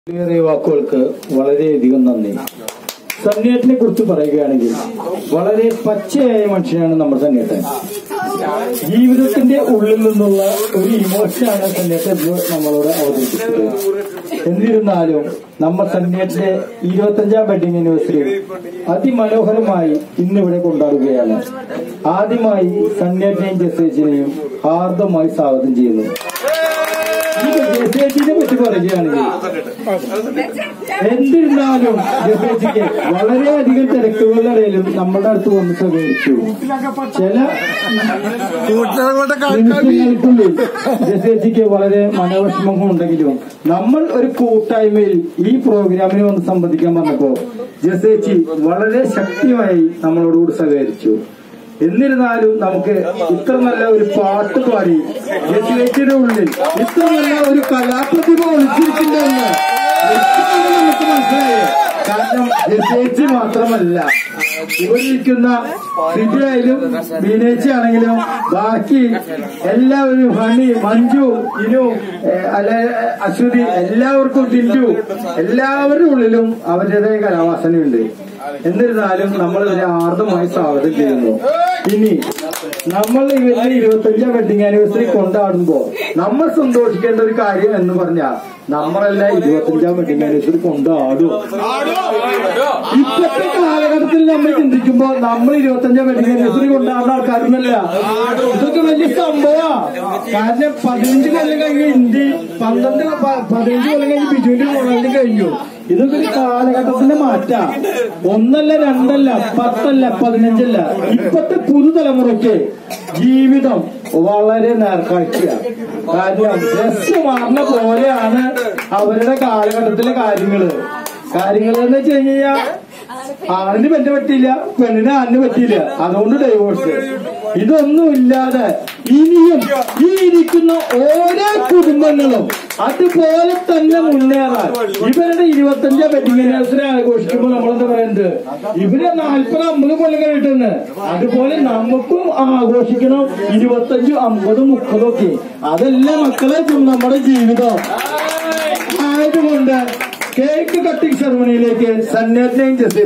ഏറെ വാക്കുകൾക്ക് വളരെയധികം നന്ദി സന്യാട്ടിനെ കുറിച്ച് പറയുകയാണെങ്കിൽ വളരെ പച്ചയായ മനുഷ്യനാണ് നമ്മുടെ സന്യാട്ടൻ ജീവിതത്തിന്റെ ഉള്ളിൽ നിന്നുള്ള ഒരു ഇമോഷനാണ് സന്യാട്ടൻ ഇന്ന് നമ്മളോട് അവതരിപ്പിച്ചത് എന്നിരുന്നാലും നമ്മൾ സന്യാട്ടിന്റെ ഇരുപത്തഞ്ചാം വെഡിങ് ആനിവേഴ്സറി അതിമനോഹരമായി ഇന്നിവിടെ കൊണ്ടാടുകയാണ് ആദ്യമായി സന്യാട്ടിനെയും ജസേജിനെയും ഹാർദമായി സ്വാഗതം ചെയ്യുന്നു ഈ ജസേജിനെ പറ്റി പറയുകയാണെങ്കിൽ എന്നിരുന്നാലും ജസേജിക്ക് വളരെയധികം തിരക്കുകളുടെ ഇടയിലും നമ്മുടെ അടുത്ത് വന്ന് സഹകരിച്ചു ചില നിമിഷങ്ങൾക്കുള്ളിൽ ജസേജിക്ക് വളരെ മനോവിഷമം ഉണ്ടെങ്കിലും നമ്മൾ ഒരു കൂട്ടായ്മയിൽ ഈ പ്രോഗ്രാമിന് വന്ന് സംബന്ധിക്കാൻ വന്നപ്പോ ജസേച്ചി വളരെ ശക്തിയായി നമ്മളോടുകൂടി സഹകരിച്ചു എന്നിരുന്നാലും നമുക്ക് ഇത്ര നല്ല ഒരു പാട്ട് പാടി ജസേച്ചിയുടെ ഉള്ളിൽ ഇത്ര നല്ല ഒരു കലാപ്രതിഭ ഒളിച്ചിരിക്കുന്നുണ്ടെന്ന് വ്യക്തമായി നമുക്ക് മനസ്സിലായി കാരണം ജസേച്ചി മാത്രമല്ല ഇവരിരിക്കുന്ന സിജയായാലും ബീനേച്ചി ആണെങ്കിലും ബാക്കി എല്ലാവരും ഹണി മഞ്ജു ഇനു ഏഹ്, അല്ലെ അശ്വതി എല്ലാവർക്കും ടിൻറ്റു എല്ലാവരുടെ ഉള്ളിലും അവരുടേതായ കലാവാസനയുണ്ട് എന്നിരുന്നാലും നമ്മൾ ഇവരെ ആർദ്രമായി സ്വാഗതം ചെയ്യുന്നു ഇനി നമ്മൾ ഇവരുടെ ഇരുപത്തഞ്ചാം വെഡിങ് ആനിവേഴ്സറി കൊണ്ടാടുമ്പോ നമ്മൾ സന്തോഷിക്കേണ്ട ഒരു കാര്യം എന്ന് പറഞ്ഞാൽ നമ്മളെല്ലാം ഇരുപത്തഞ്ചാം വെഡിങ് ആനിവേഴ്സറി കൊണ്ടാടും ഇപ്പോഴത്തെ കാലഘട്ടത്തിൽ നമ്മൾ ചിന്തിക്കുമ്പോ നമ്മൾ ഇരുപത്തഞ്ചാം വെഡിങ് ആനിവേഴ്സറി കൊണ്ടാടുന്ന ആൾക്കാരൊന്നല്ല ഇതൊക്കെ വലിയ സംഭവമാ കാരണം പതിനഞ്ച് കൊല്ലം കഴിഞ്ഞ് ഇന്ത്യ പന്ത്രണ്ട് പ- പതിനഞ്ച് കൊല്ലം കഴിഞ്ഞ് ബിജുവിന്റെ കൊള്ളാണ്ട് കഴിഞ്ഞു ഇതൊക്കെ ഒരു കാലഘട്ടത്തിന്റെ മാറ്റാ ഒന്നല്ല രണ്ടല്ല പത്തല്ല പതിനഞ്ചല്ല ഇപ്പത്തെ പുതുതലമുറയ്ക്ക് ജീവിതം വളരെ നേർക്കാഴ്ചയാണ് കാര്യം ഡ്രസ് മാറുന്ന പോലെയാണ് അവരുടെ കാലഘട്ടത്തിലെ കാര്യങ്ങള് കാര്യങ്ങൾ എന്ന് വെച്ച് കഴിഞ്ഞാൽ ആണിന് പെണ്ണ് പറ്റിയില്ല പെണ്ണിന് ആണിന് പറ്റിയില്ല അതുകൊണ്ട് ഡൈവോഴ്സ് ഇതൊന്നും ഇല്ലാതെ ഇനിയും ഈ ഇരിക്കുന്ന ഓരോ കുടുംബങ്ങളും അതുപോലെ തന്നെ മുന്നേറാൻ ഇവരുടെ ഇരുപത്തഞ്ചാം വെഡിങ് ആനിവേഴ്സറി ആഘോഷിക്കുമ്പോൾ നമ്മളെന്താ പറയുന്നത് ഇവര് നാൽപ്പത് അമ്പത് കൊല്ലം കഴിഞ്ഞിട്ടുണ്ട് അതുപോലെ നമുക്കും ആഘോഷിക്കണം ഇരുപത്തഞ്ചും അമ്പതും മുപ്പതും ഒക്കെ അതല്ല മക്കളെ നമ്മുടെ ജീവിതം ആയതുകൊണ്ട് കേക്ക് കട്ടിംഗ് സെറമണിയിലേക്ക് സന്നദ്ധയും ജസീ